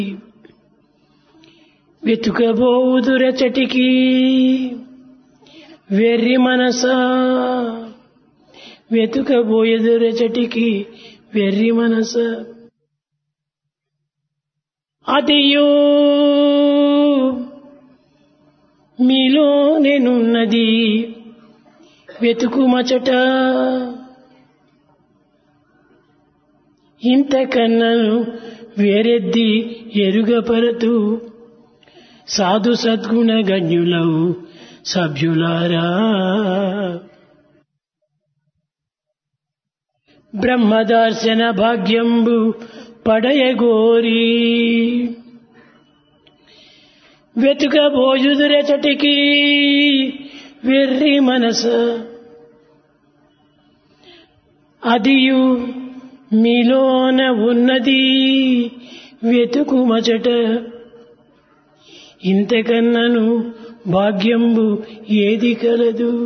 వెతుకబోదురచటికి వెర్రి మనసా వెతుకబోయదురచటికి వెర్రి మనస అదియో మీలో నేనున్నది వెతుకుమచట ఇంతకన్నను వేరెద్ది ఎరుగపరతు సాధు సద్గుణ గణ్యులవు సభ్యులారా బ్రహ్మదర్శన భాగ్యంబు పడయగోరి వెతుకబోయుదురెచటికి వెర్రి మనస అదియు మీలోన ఉన్నది వెతుకుమచట ఇంతకన్నను భాగ్యంబు ఏది కలదు